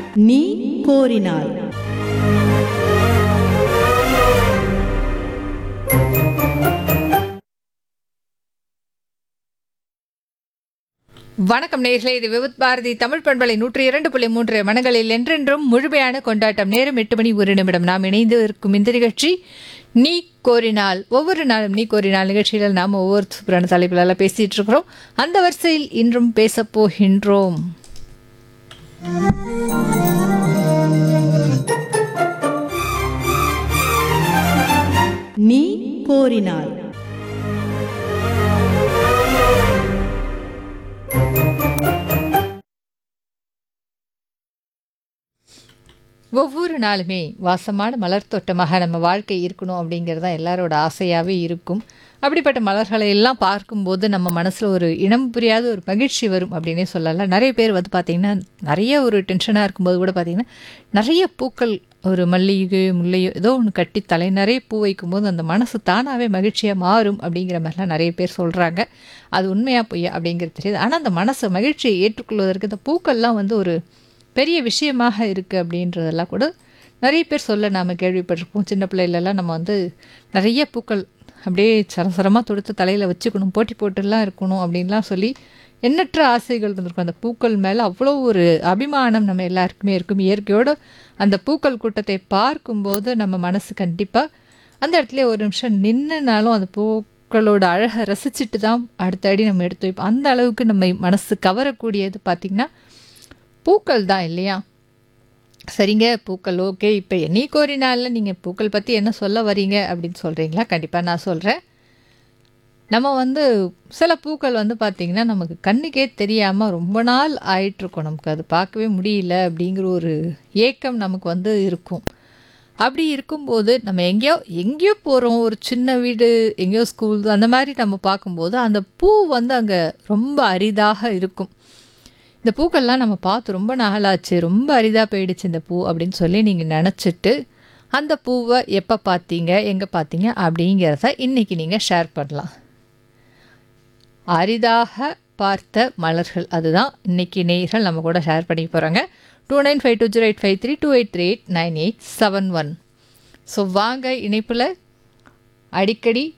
நீ கோரினாய் வணக்கம் நேர்களே இது விவித் பாரதி தமிழ் பண்பலை நூற்றி இரண்டு புள்ளி மூன்று மனங்களில் என்றென்றும் முழுமையான கொண்டாட்டம் நேரம் எட்டு மணி ஒரு நிமிடம் நாம் இணைந்து இருக்கும் இந்த நிகழ்ச்சி நீ கோரினால் ஒவ்வொரு நாளும் நீ கோரினால் நிகழ்ச்சியில் நாம் ஒவ்வொரு சூப்பரான தலைப்புகளெல்லாம் பேசிட்டு இருக்கிறோம் அந்த வரிசையில் இன்றும் பேசப் போகின்றோம் நீ கோரினாய் ஒவ்வொரு நாளுமே வாசமான மலர் தோட்டமாக நம்ம வாழ்க்கை இருக்கணும் அப்படிங்கிறது தான் எல்லாரோட ஆசையாகவே இருக்கும் அப்படிப்பட்ட மலர்களை எல்லாம் பார்க்கும்போது நம்ம மனசில் ஒரு இனம் புரியாத ஒரு மகிழ்ச்சி வரும் அப்படின்னே சொல்லலாம் நிறைய பேர் வந்து பார்த்திங்கன்னா நிறைய ஒரு டென்ஷனாக இருக்கும்போது கூட பார்த்திங்கன்னா நிறைய பூக்கள் ஒரு மல்லிகையோ முல்லையோ ஏதோ ஒன்று கட்டி தலை நிறைய பூ வைக்கும்போது அந்த மனசு தானாகவே மகிழ்ச்சியாக மாறும் அப்படிங்கிற மாதிரிலாம் நிறைய பேர் சொல்கிறாங்க அது உண்மையாக பொய்யா அப்படிங்கிறது தெரியாது ஆனால் அந்த மனசு மகிழ்ச்சியை ஏற்றுக்கொள்வதற்கு இந்த பூக்கள்லாம் வந்து ஒரு பெரிய விஷயமாக இருக்குது அப்படின்றதெல்லாம் கூட நிறைய பேர் சொல்ல நாம் கேள்விப்பட்டிருப்போம் சின்ன பிள்ளையிலலாம் நம்ம வந்து நிறைய பூக்கள் அப்படியே சரசரமாக தொடுத்து தலையில் வச்சுக்கணும் போட்டி போட்டுலாம் இருக்கணும் அப்படின்லாம் சொல்லி எண்ணற்ற ஆசைகள் இருந்திருக்கும் அந்த பூக்கள் மேலே அவ்வளோ ஒரு அபிமானம் நம்ம எல்லாருக்குமே இருக்கும் இயற்கையோடு அந்த பூக்கள் கூட்டத்தை பார்க்கும்போது நம்ம மனசு கண்டிப்பாக அந்த இடத்துல ஒரு நிமிஷம் நின்றுனாலும் அந்த பூக்களோட அழகை ரசிச்சுட்டு தான் அடுத்த அடி நம்ம எடுத்து வைப்போம் அந்த அளவுக்கு நம்ம மனசு கவரக்கூடியது பார்த்திங்கன்னா பூக்கள் தான் இல்லையா சரிங்க பூக்கள் ஓகே இப்போ நீ கோரினால நீங்கள் பூக்கள் பற்றி என்ன சொல்ல வரீங்க அப்படின்னு சொல்கிறீங்களா கண்டிப்பாக நான் சொல்கிறேன் நம்ம வந்து சில பூக்கள் வந்து பார்த்திங்கன்னா நமக்கு கண்ணுக்கே தெரியாமல் ரொம்ப நாள் ஆயிட்டுருக்கோம் நமக்கு அது பார்க்கவே முடியல அப்படிங்கிற ஒரு ஏக்கம் நமக்கு வந்து இருக்கும் அப்படி இருக்கும்போது நம்ம எங்கேயோ எங்கேயோ போகிறோம் ஒரு சின்ன வீடு எங்கேயோ ஸ்கூல் அந்த மாதிரி நம்ம பார்க்கும்போது அந்த பூ வந்து அங்கே ரொம்ப அரிதாக இருக்கும் இந்த பூக்கள்லாம் நம்ம பார்த்து ரொம்ப நாளாச்சு ரொம்ப அரிதாக போயிடுச்சு இந்த பூ அப்படின்னு சொல்லி நீங்கள் நினச்சிட்டு அந்த பூவை எப்போ பார்த்தீங்க எங்கே பார்த்தீங்க அப்படிங்கிறத இன்றைக்கி நீங்கள் ஷேர் பண்ணலாம் அரிதாக பார்த்த மலர்கள் அதுதான் இன்னைக்கு நேயர்கள் நம்ம கூட ஷேர் பண்ணி போகிறாங்க two nine five two zero eight five three two eight three eight nine eight seven one so வாங்க இணைப்பில் அடிக்கடி